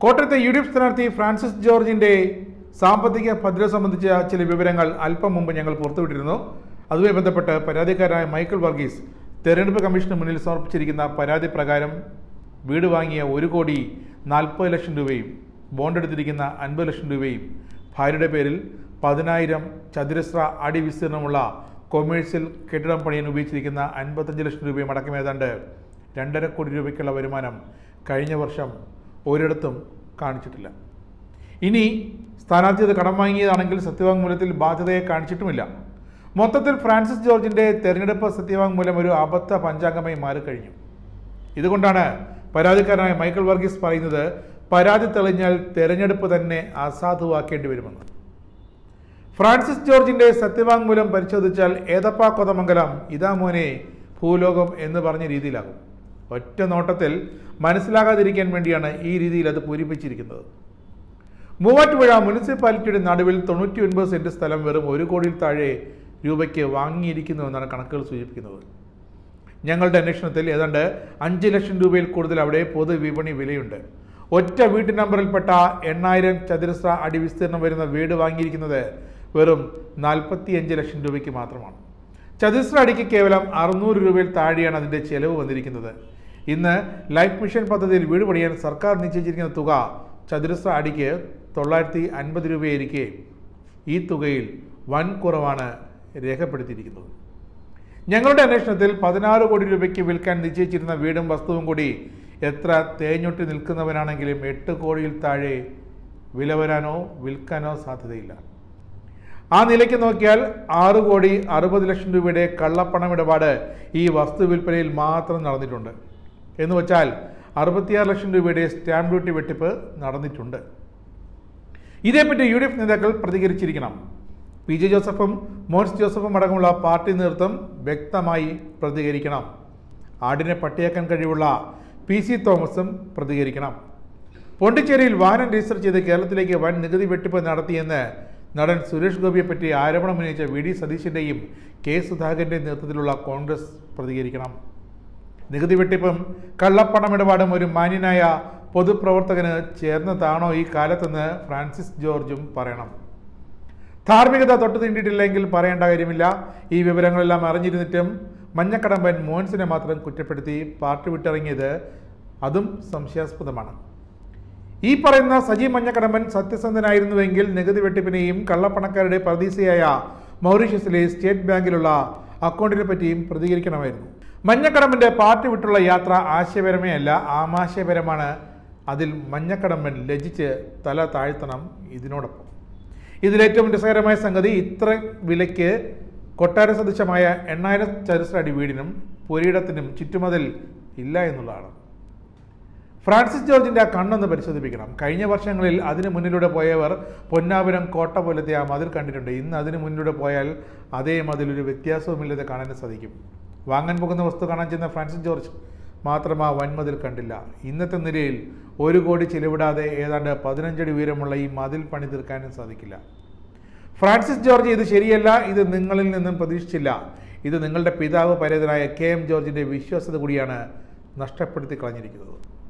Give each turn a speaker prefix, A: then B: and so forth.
A: കോട്ടയത്തെ U D F സ്ഥാനാർത്ഥി Francis ജോർജിന്റെ സാമ്പത്തിക ഭദ്രത സംബന്ധിച്ച ചില വിവരങ്ങൾ അല്പം മുമ്പ് ഞങ്ങൾ പുറത്തുവിട്ടിരുന്നു അതുമായി ബന്ധപ്പെട്ട് പരാതിക്കാരനായ മൈക്കിൾ വർഗീസ് തെരഞ്ഞെടുപ്പ് കമ്മീഷന് മുന്നിൽ സമർപ്പിച്ചിരിക്കുന്ന പരാതി പ്രകാരം വീട് വാങ്ങിയ ഒരു കോടി നാൽപ്പത് ലക്ഷം രൂപയും ബോണ്ട് എടുത്തിരിക്കുന്ന അൻപത് ലക്ഷം രൂപയും ഭാര്യയുടെ പേരിൽ പതിനായിരം ചതുരശ്ര അടി വിസ്തീർണമുള്ള കൊമേഴ്സ്യൽ കെട്ടിടം പണിയാൻ ഉപയോഗിച്ചിരിക്കുന്ന അൻപത്തഞ്ച് ലക്ഷം രൂപയും അടക്കം ഏതാണ്ട് രണ്ടര കോടി രൂപയ്ക്കുള്ള വരുമാനം കഴിഞ്ഞ വർഷം ഒരിടത്തും കാണിച്ചിട്ടില്ല ഇനി സ്ഥാനാർത്ഥി അത് കടം വാങ്ങിയതാണെങ്കിൽ സത്യവാങ്മൂലത്തിൽ ബാധ്യതയെ കാണിച്ചിട്ടുമില്ല മൊത്തത്തിൽ ഫ്രാൻസിസ് ജോർജിന്റെ തെരഞ്ഞെടുപ്പ് സത്യവാങ്മൂലം ഒരു അബദ്ധ പഞ്ചാംഗമായി മാറിക്കഴിഞ്ഞു ഇതുകൊണ്ടാണ് പരാതിക്കാരനായ മൈക്കിൾ വർഗീസ് പറയുന്നത് പരാതി തെളിഞ്ഞാൽ തെരഞ്ഞെടുപ്പ് തന്നെ അസാധുവാക്കേണ്ടി വരുമെന്ന് ഫ്രാൻസിസ് ജോർജിന്റെ സത്യവാങ്മൂലം പരിശോധിച്ചാൽ ഏതപ്പാ കൊതമംഗലം ഇതാ മോനെ ഭൂലോകം എന്ന് പറഞ്ഞ രീതിയിലാകും ഒറ്റ നോട്ടത്തിൽ മനസ്സിലാകാതിരിക്കാൻ വേണ്ടിയാണ് ഈ രീതിയിൽ അത് പൂരിപ്പിച്ചിരിക്കുന്നത് മൂവാറ്റുപുഴ മുനിസിപ്പാലിറ്റിയുടെ നടുവിൽ തൊണ്ണൂറ്റി ഒൻപത് സെന്റ് സ്ഥലം വെറും ഒരു കോടിയിൽ താഴെ രൂപയ്ക്ക് വാങ്ങിയിരിക്കുന്നുവെന്നാണ് കണക്കുകൾ സൂചിപ്പിക്കുന്നത് ഞങ്ങളുടെ അന്വേഷണത്തിൽ ഏതാണ്ട് അഞ്ച് ലക്ഷം രൂപയിൽ കൂടുതൽ അവിടെ പൊതുവിപണി വിലയുണ്ട് ഒറ്റ വീട്ടു നമ്പറിൽപ്പെട്ട എണ്ണായിരം ചതുരശ്ര അടി വിസ്തീർണം വരുന്ന വീട് വാങ്ങിയിരിക്കുന്നത് വെറും നാൽപ്പത്തിയഞ്ച് ലക്ഷം രൂപയ്ക്ക് മാത്രമാണ് ചതുരശ്ര അടിക്ക് കേവലം അറുന്നൂറ് രൂപയിൽ താഴെയാണ് അതിൻ്റെ ചെലവ് വന്നിരിക്കുന്നത് ഇന്ന് ലൈഫ് മിഷൻ പദ്ധതിയിൽ വീട് പണിയാൻ സർക്കാർ നിശ്ചയിച്ചിരിക്കുന്ന തുക ചതുരശ്ര അടിക്ക് തൊള്ളായിരത്തി അൻപത് രൂപയായിരിക്കെ ഈ തുകയിൽ വൻ കുറവാണ് രേഖപ്പെടുത്തിയിരിക്കുന്നത് ഞങ്ങളുടെ അന്വേഷണത്തിൽ പതിനാറ് കോടി രൂപയ്ക്ക് വിൽക്കാൻ നിശ്ചയിച്ചിരുന്ന വീടും വസ്തുവും കൂടി എത്ര തേഞ്ഞൊട്ടി നിൽക്കുന്നവനാണെങ്കിലും എട്ട് കോടിയിൽ താഴെ വില വരാനോ വിൽക്കാനോ സാധ്യതയില്ല ആ നിലയ്ക്ക് നോക്കിയാൽ ആറ് കോടി അറുപത് ലക്ഷം രൂപയുടെ കള്ളപ്പണം ഇടപാട് ഈ വസ്തു വിൽപ്പനയിൽ മാത്രം നടന്നിട്ടുണ്ട് എന്ന് വെച്ചാൽ അറുപത്തിയാറ് ലക്ഷം രൂപയുടെ സ്റ്റാമ്പ് ഡ്യൂട്ടി വെട്ടിപ്പ് നടന്നിട്ടുണ്ട് ഇതേപ്പറ്റി യു ഡി എഫ് നേതാക്കൾ പ്രതികരിച്ചിരിക്കണം പി ജെ ജോസഫും മോൻസ് ജോസഫും അടക്കമുള്ള പാർട്ടി നേതൃത്വം വ്യക്തമായി പ്രതികരിക്കണം ആടിനെ പട്ടിയാക്കാൻ കഴിവുള്ള പി സി തോമസും പ്രതികരിക്കണം പോണ്ടിച്ചേരിയിൽ വാഹനം രജിസ്റ്റർ ചെയ്ത് കേരളത്തിലേക്ക് വൻ നികുതി വെട്ടിപ്പ് നടത്തിയെന്ന് നടൻ സുരേഷ് ഗോപിയെ പറ്റി ആരോപണം ഉന്നയിച്ച വി ഡി സതീശിൻ്റെയും കെ സുധാകരൻ്റെയും നേതൃത്വത്തിലുള്ള കോൺഗ്രസ് പ്രതികരിക്കണം നികുതി വെട്ടിപ്പും കള്ളപ്പണമിടപാടും ഒരു മാന്യനായ പൊതുപ്രവർത്തകന് ചേർന്നതാണോ ഈ കാലത്തെന്ന് ഫ്രാൻസിസ് ജോർജും പറയണം ധാർമ്മികത തൊട്ട് തീണ്ടിയിട്ടില്ലെങ്കിൽ പറയേണ്ട കാര്യമില്ല ഈ വിവരങ്ങളെല്ലാം അറിഞ്ഞിരുന്നിട്ടും മഞ്ഞക്കടമ്പൻ മോൻസിനെ മാത്രം കുറ്റപ്പെടുത്തി പാർട്ടി വിട്ടിറങ്ങിയത് അതും സംശയാസ്പദമാണ് ഈ പറയുന്ന സജി മഞ്ഞക്കടമ്പൻ സത്യസന്ധനായിരുന്നുവെങ്കിൽ നികുതി വെട്ടിപ്പിനെയും കള്ളപ്പണക്കാരുടെ പ്രതീക്ഷയായ മൗറീഷ്യസിലെ സ്റ്റേറ്റ് ബാങ്കിലുള്ള അക്കൗണ്ടിനെ പറ്റിയും പ്രതികരിക്കണമായിരുന്നു മഞ്ഞക്കടമ്പന്റെ പാർട്ടി വിട്ടുള്ള യാത്ര ആശയപരമേ അല്ല ആമാശയപരമാണ് അതിൽ മഞ്ഞക്കടമ്പൻ ലജിച്ച് തല താഴ്ത്തണം ഇതിനോടൊപ്പം ഇതിലേറ്റവും രസകരമായ സംഗതി ഇത്ര വിലയ്ക്ക് കൊട്ടാര സദൃശമായ എണ്ണായിരം ചതുരശ്ര അടി വീടിനും പുരയിടത്തിനും ചുറ്റുമതിൽ ഇല്ല എന്നുള്ളതാണ് ഫ്രാൻസിസ് ജോർജിന്റെ ആ കണ്ണൊന്ന് പരിശോധിപ്പിക്കണം കഴിഞ്ഞ വർഷങ്ങളിൽ അതിന് മുന്നിലൂടെ പോയവർ പൊന്നാപുരം കോട്ട പോലത്തെ ആ മതിൽ കണ്ടിട്ടുണ്ട് ഇന്ന് അതിന് മുന്നിലൂടെ പോയാൽ അതേ മതിൽ ഒരു വ്യത്യാസവുമില്ലാതെ കാണാൻ സാധിക്കും വാങ്ങാൻ പോകുന്ന വസ്തു കാണാൻ ചെന്ന ഫ്രാൻസിസ് ജോർജ് മാത്രം ആ വൻമതിൽ കണ്ടില്ല ഇന്നത്തെ നിലയിൽ ഒരു കോടി ചിലവിടാതെ ഏതാണ്ട് പതിനഞ്ചടി ഉയരമുള്ള ഈ മതിൽ പണി തീർക്കാനും സാധിക്കില്ല ഫ്രാൻസിസ് ജോർജ് ഇത് ശരിയല്ല ഇത് നിങ്ങളിൽ നിന്നും പ്രതീക്ഷിച്ചില്ല ഇത് നിങ്ങളുടെ പിതാവ് പരേതനായ കെ എം ജോർജിന്റെ വിശ്വാസ്യത കൂടിയാണ് നഷ്ടപ്പെടുത്തി കളഞ്ഞിരിക്കുന്നത്